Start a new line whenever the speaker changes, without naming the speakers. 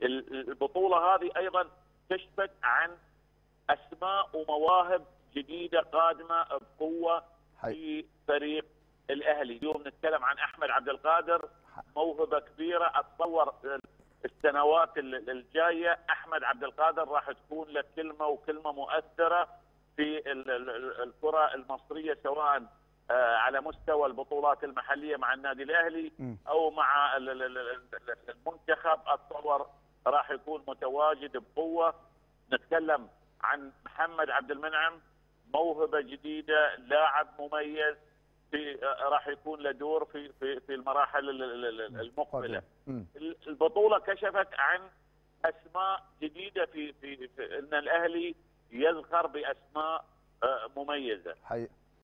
البطوله هذه ايضا كشفت عن اسماء ومواهب جديده قادمه بقوه في فريق الاهلي، اليوم نتكلم عن احمد عبد القادر موهبه كبيره اتصور السنوات الجايه احمد عبد القادر راح تكون له كلمه وكلمه مؤثره في الكره المصريه سواء على مستوى البطولات المحليه مع النادي الاهلي او مع المنتخب اتصور راح يكون متواجد بقوه نتكلم عن محمد عبد المنعم موهبه جديده لاعب مميز في راح يكون له دور في في في المراحل المقبله البطوله كشفت عن اسماء جديده في في, في ان الاهلي يزخر باسماء مميزه
حقيقة.